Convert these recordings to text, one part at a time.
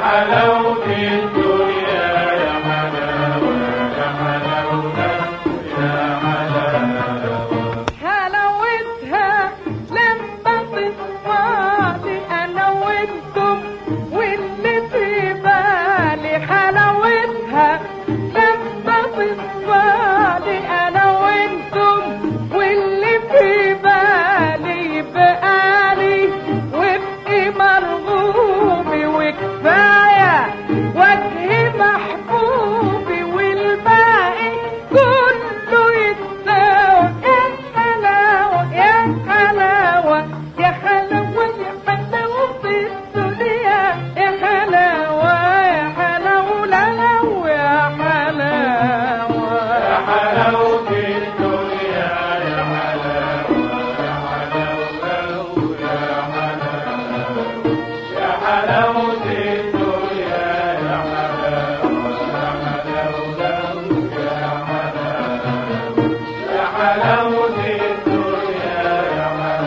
حلاوة الدنيا يا حلاوة يا حلاوة يا حلاوة حلاوتها لما تطفالي انا وانتم واللي في بالي حلاوتها لما تطفالي انا وانتم واللي في بالي بقالي وابقي مرغوبي وكفايه وجه محبوبي والباقي كله يتساوى يا حلاوة يا حلاوة يا حلاوة يا حلاوة الدنيا يا حلاوة يا حلاوة لا لا يا حلاوة يا حلاوة الدنيا يا حلاوة يا حلاوة يا حلاوة يا حلاوة الدنيا يا حلاوة يا حلاوة يا حلاوة يا حلاوة الدنيا يا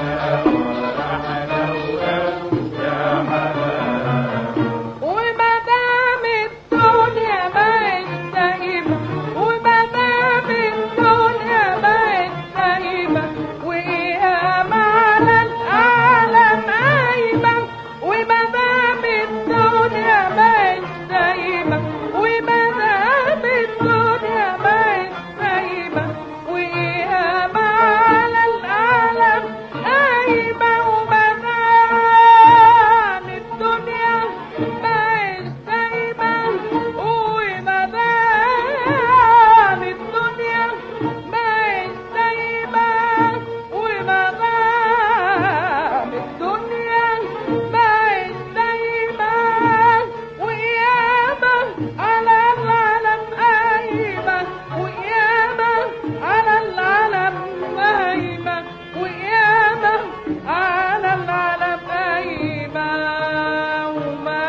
حلاوة يا حلاوة وما دام الدنيا بقت دايمة وما دام الدنيا بقت دايمة وقيامة على العالم قايمة وما دام الدنيا بقت دايمة وما دام الدنيا بقت دايمة وقيامة على العالم قايمة وما دام الدنيا بقت دايمة وما دام الدنيا بقت دايمة وما دام الدنيا بقت دايمة وقيامة على العالم قايمة وقيامة على العالم قايمة وقيامة على العالم قايمة وما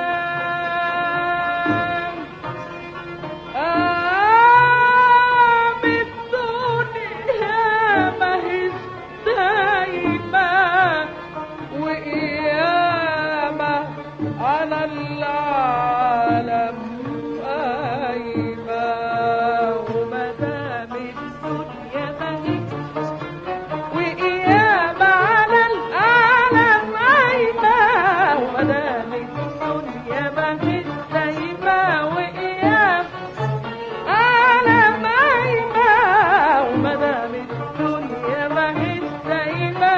دام قام الدنيا ما هيش دايمة وقيامة على العالم قايمة وما دام الدنيا ما هيش وقيامة على العالم قايمة وما دام الدنيا ما هيش دايمة وقيامة عالم قايمة وما دام الدنيا ما هيش دايمة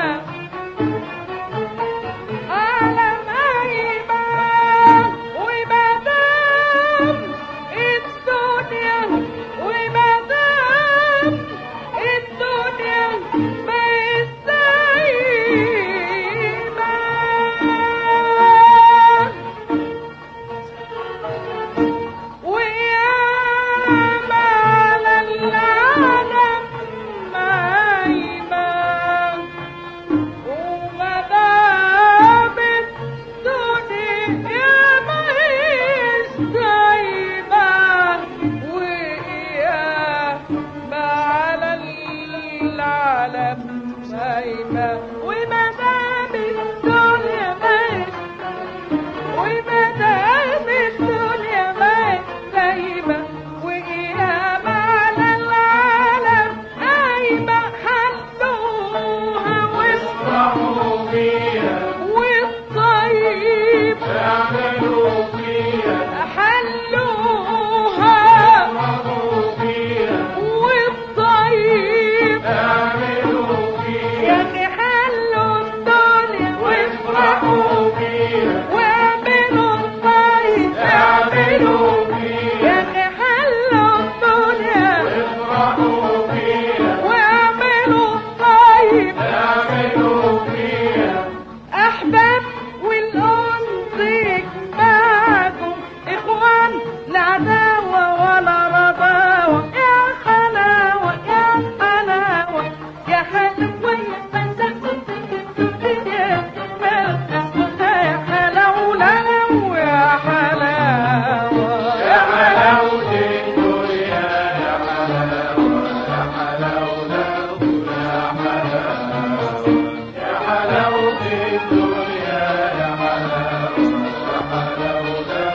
عالم قايمة وما دام الدنيا وما دام الدنيا ما هيش دايمة وياما على العالم مايمة وما دام الدنيا ما هيش دايمة وياما على العالم مايمة وما دام الدنيا ما هيش وما دام الدنيا ما دايما وقيامة على العالم قايمة حلوها افرحوا بيها والطيب اعملوا فيها حلوها افرحوا بيها والطيب اعملوا يا فيها أخي حلوا الدنيا وافرحوا بيها واعملوا الطيب اعملوا يا فيها أخي حلوا الدنيا افرحوا بيها واعملوا الطيب اعملوا فيها احباب والانس يجمعكم اخوان لا عداوه ولا رضاوه يا حلاوه يا حلاوه يا حلاوه يا فندق الدنيا يا حلاوه لا يا حلاوه يا حلاوة الدنيا يا حلاوة يا حلاوة يا حلاوة يا حلاوة الدنيا يا حلاوة يا حلاوة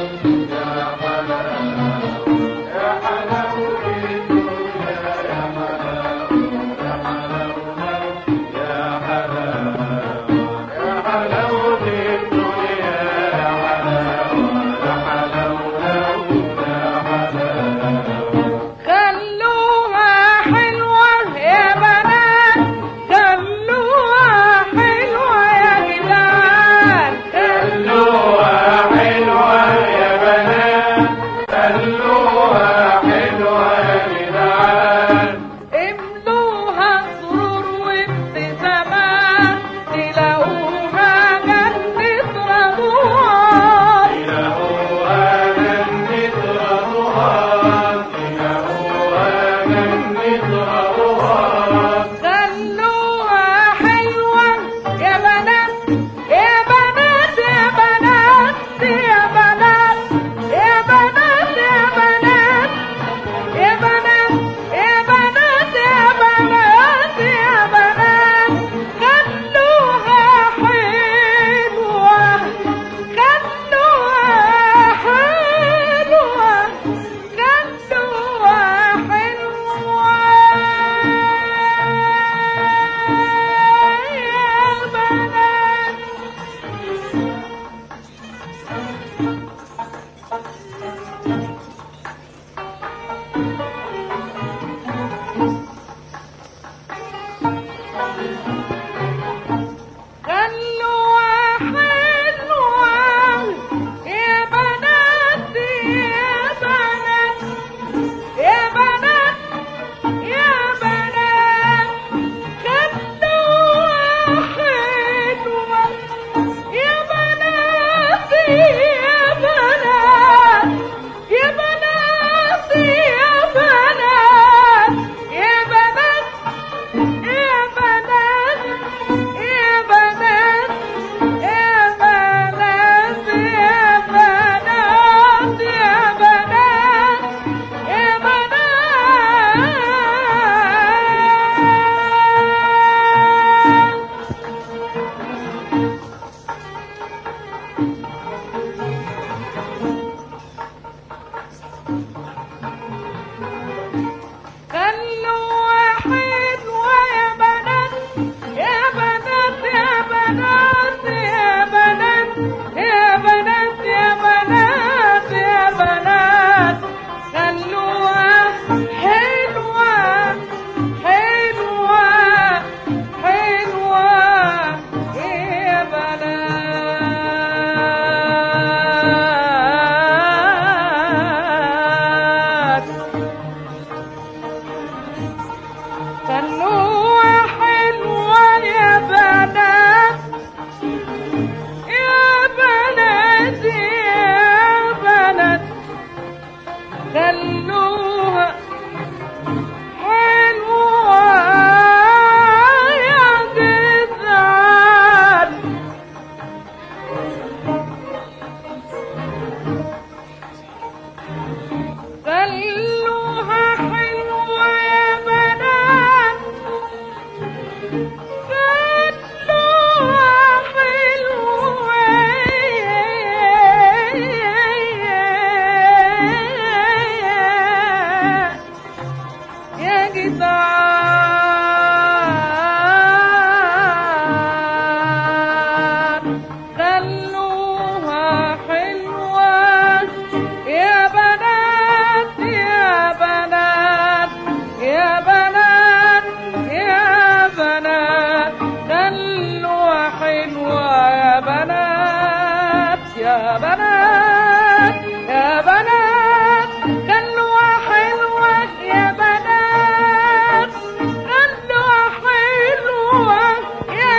بنات يا بنات خلوها حلوة يا بنات خلوها حلوة يا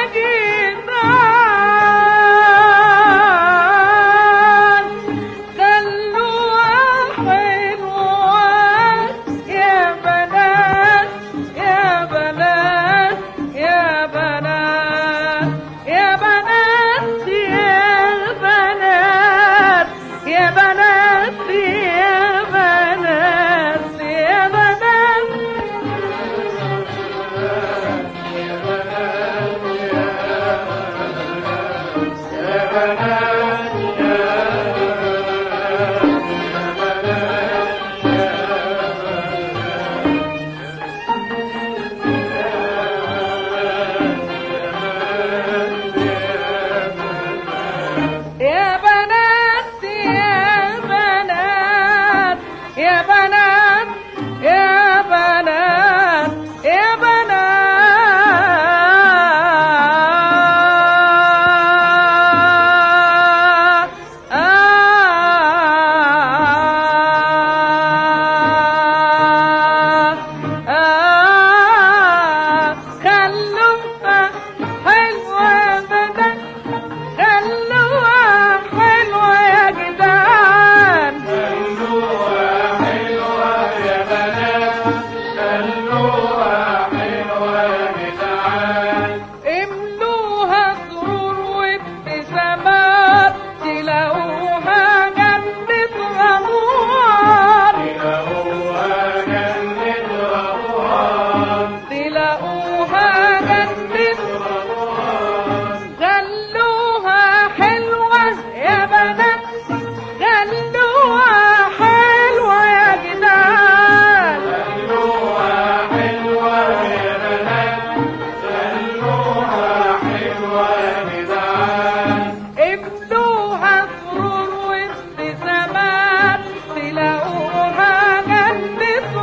جدعان خلوها حلوة يا بنات يا بنات يا بنات يا بنات يا بنات يا بنات يا بنات يا يا بنات يا بنات يا بنات يا بنات يا بنات آه آه خلوها حلوة بدل خلوها حلوة يا جدعان خلوها حلوة يا بنات خلوها حلوة يا جدعان املوها سرور وابتسامات تلاقوها جنة رموان تلاقوها جنة رضوان تلاقوها جنة خلوها حلوة يا بنات خلوها حلوة يا جدعان خلوها حلوة يا بنات خلوها حلوة يا جدعان ابنوها سرور وابتسامات تلاقوها جنة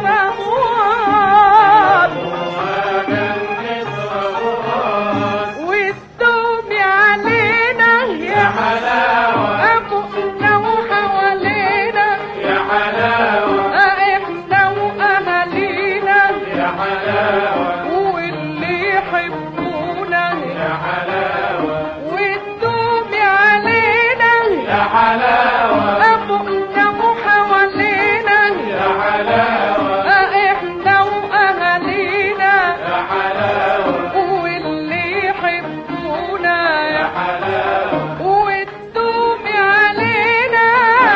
رموان خلوها جنة رضوان والدوم علينا يا يا حلاوة أبونا وحوالينا يا حلاوة احنا واهالينا يا حلاوة واللي يحبونا يا حلاوة والدوم علينا يا حلاوة أبونا وحوالينا يا حلاوة احنا واهالينا يا حلاوة واللي يحبونا يا حلاوة والدوم علينا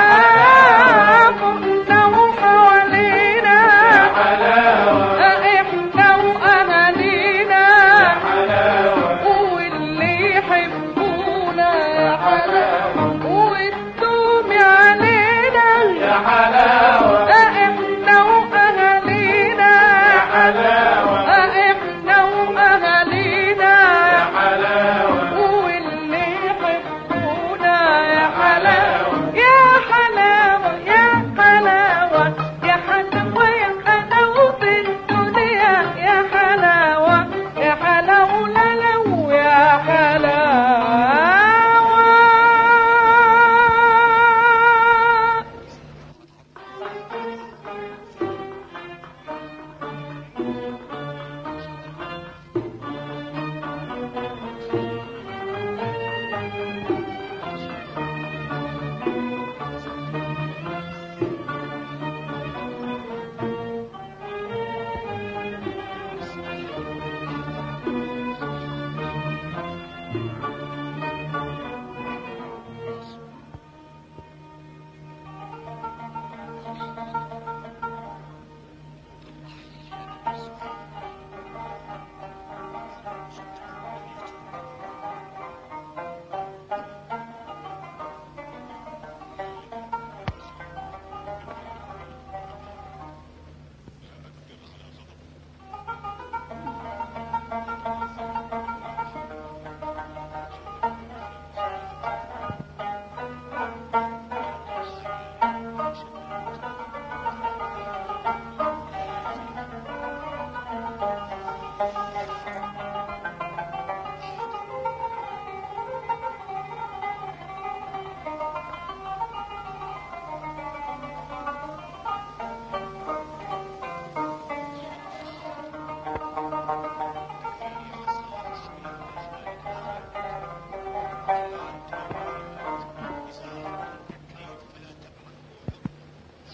أبونا وحوالينا يا حلاوة احنا واهالينا يا حلاوة واللي يحبونا يا حلاوة والدوم علينا يا حلاوة احنا واهالينا يا حلاوة احنا واهالينا يا حلاوة واللي يحبونا يا حلاوة يا حلاوة يا حلاوة يا حلاوة يا حلاوة الدنيا يا حلاوة يا حلاوة لا لو يا حلاوة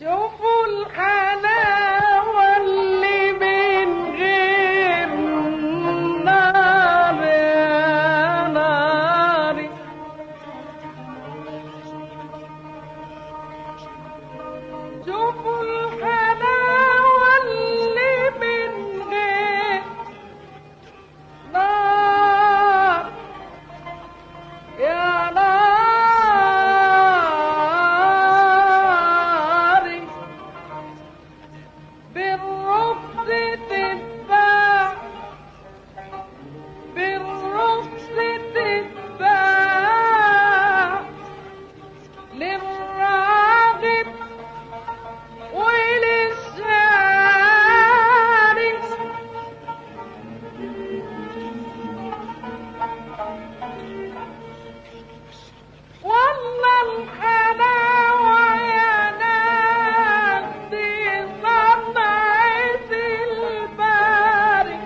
شوفوا الحلاوة اللي من غير نار يا ناري شوفوا الحلاوة اللي من غير نار يا ناري بالرفض تتباع بالرفض تتباع للراغب وللشارب والله الحلاوة يا ناس دي صنعة الباري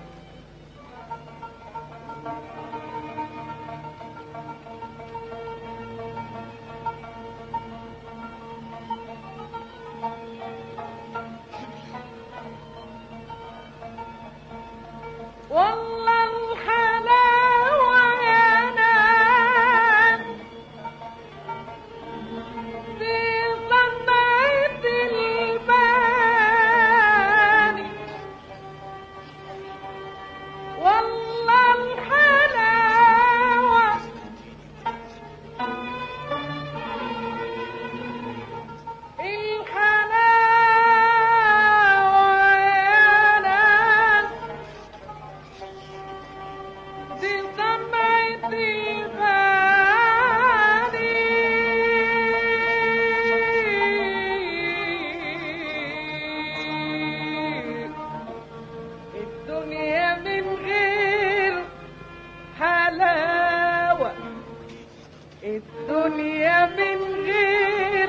والله الحلاوة يا ناس في صنعة الباني والله الحلاوة الحلاوة يا ناس دي سمعة الباني الدنيا من غير حلاوة الدنيا من غير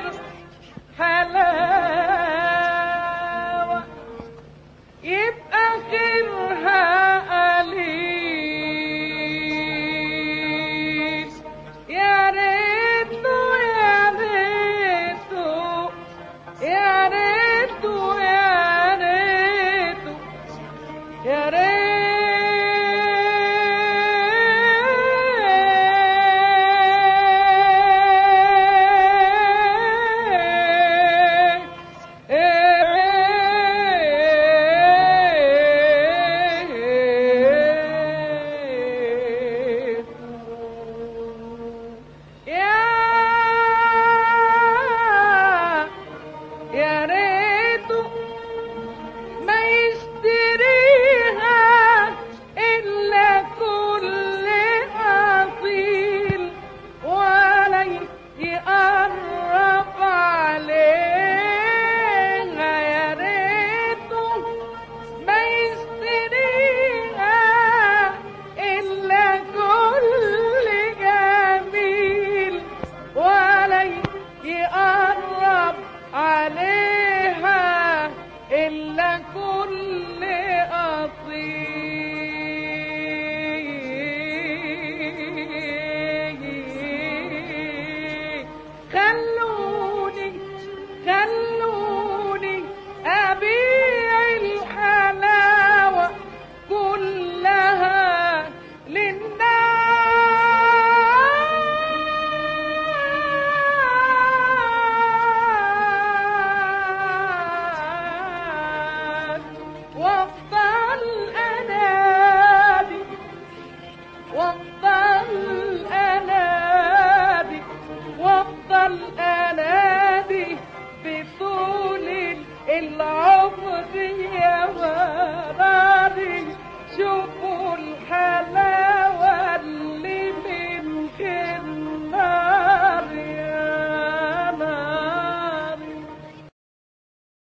حلاوة يبقى خيرها قليل يا ريته يا ريته يا ريته يا ريته يا يا يا ريته ما يشتريها إلا كل أصيل ولا يقرب عليها يا ريته ما يشتريها إلا كل جميل ولا يقرب عليها